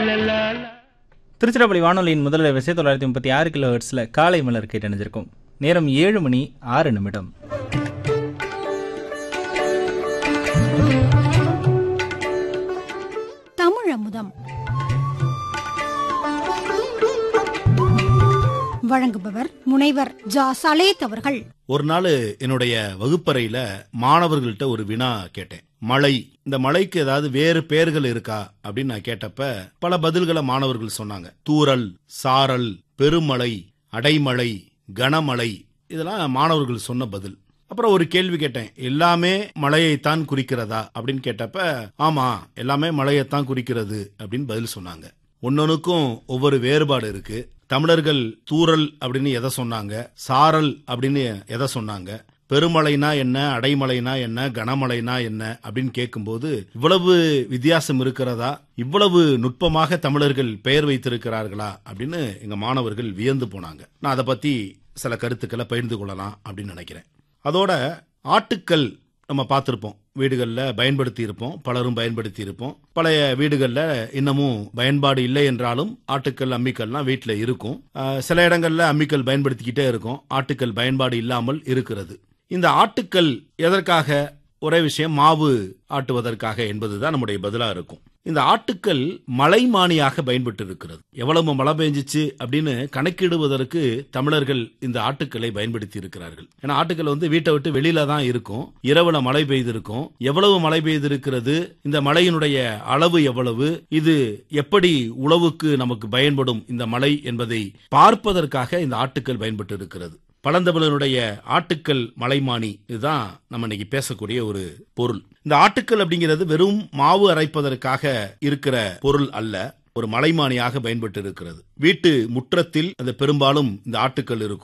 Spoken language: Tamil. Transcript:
திருச்சிராப்பள்ளி வானொலியின் முதல் விஷய தொள்ளாயிரத்தி முப்பத்தி ஆறு கிலோ ஹெர்ட்ஸில் காலை மலர் கேட்டணிஞ்சிருக்கும் நேரம் ஏழு மணி ஆறு நிமிடம் தமிழமுதம் வழங்குபவர் முனைவர் ஜா சலேத் அவர்கள் ஒரு நாள் என்னுடைய வகுப்பறையில மாணவர்கள்ட்ட ஒரு வினா கேட்டேன் மழை இந்த மழைக்கு ஏதாவது வேறு பெயர்கள் இருக்கா அப்படின்னு நான் கேட்டப்ப பல பதில்களை மாணவர்கள் சொன்னாங்க தூறல் சாரல் பெருமழை அடைமழை கனமழை இதெல்லாம் மாணவர்கள் சொன்ன பதில் அப்புறம் ஒரு கேள்வி கேட்டேன் எல்லாமே மழையைத்தான் குறிக்கிறதா அப்படின்னு கேட்டப்ப ஆமா எல்லாமே மழையைத்தான் குறிக்கிறது அப்படின்னு பதில் சொன்னாங்க ஒன்னொன்னுக்கும் ஒவ்வொரு வேறுபாடு இருக்கு தமிழர்கள் தூறல் அப்படின்னு எதை சொன்னாங்க சாரல் அப்படின்னு எதை சொன்னாங்க பெருமழைனா என்ன அடைமழைனா என்ன கனமழைனா என்ன அப்படின்னு கேட்கும்போது இவ்வளவு வித்தியாசம் இருக்கிறதா இவ்வளவு நுட்பமாக தமிழர்கள் பெயர் வைத்திருக்கிறார்களா அப்படின்னு எங்க மாணவர்கள் வியந்து போனாங்க நான் அதை பத்தி சில கருத்துக்களை பகிர்ந்து கொள்ளலாம் அப்படின்னு நினைக்கிறேன் அதோட ஆட்டுக்கல் நம்ம பார்த்துருப்போம் வீடுகளில் பயன்படுத்தி இருப்போம் பலரும் பயன்படுத்தி இருப்போம் பழைய வீடுகளில் இன்னமும் பயன்பாடு இல்லை என்றாலும் ஆட்டுக்கல் அம்மிக்கல்லாம் வீட்டில் இருக்கும் அஹ், சில இடங்கள்ல அம்மிக்கல் பயன்படுத்திக்கிட்டே இருக்கும் ஆட்டுக்கல் பயன்பாடு இல்லாமல் இருக்கிறது இந்த ஆட்டுக்கல் எதற்காக ஒரே விஷயம் மாவு ஆட்டுவதற்காக என்பதுதான் நம்முடைய பதிலா இருக்கும் இந்த ஆட்டுக்கல் மலைமானியாக பயன்பட்டு இருக்கிறது எவ்வளவு மழை பெஞ்சிச்சு அப்படின்னு கணக்கிடுவதற்கு தமிழர்கள் இந்த ஆட்டுக்களை பயன்படுத்தி இருக்கிறார்கள் ஏன்னா ஆட்டுக்கள் வந்து வீட்டை விட்டு வெளியில தான் இருக்கும் இரவுல மழை பெய்திருக்கும் எவ்வளவு மழை பெய்திருக்கிறது இந்த மழையினுடைய அளவு எவ்வளவு இது எப்படி உழவுக்கு நமக்கு பயன்படும் இந்த மழை என்பதை பார்ப்பதற்காக இந்த ஆட்டுக்கள் பயன்பட்டு இருக்கிறது பழந்தமிழனுடைய ஆட்டுக்கல் மலைமானி இதுதான் நம்ம இன்னைக்கு பேசக்கூடிய ஒரு பொருள் இந்த ஆட்டுக்கல் அப்படிங்கிறது வெறும் மாவு அரைப்பதற்காக இருக்கிற பொருள் அல்ல ஒரு மலைமானியாக பயன்பட்டு இருக்கிறது வீட்டு முற்றத்தில் அது பெரும்பாலும் இந்த ஆட்டுக்கல் இருக்கும்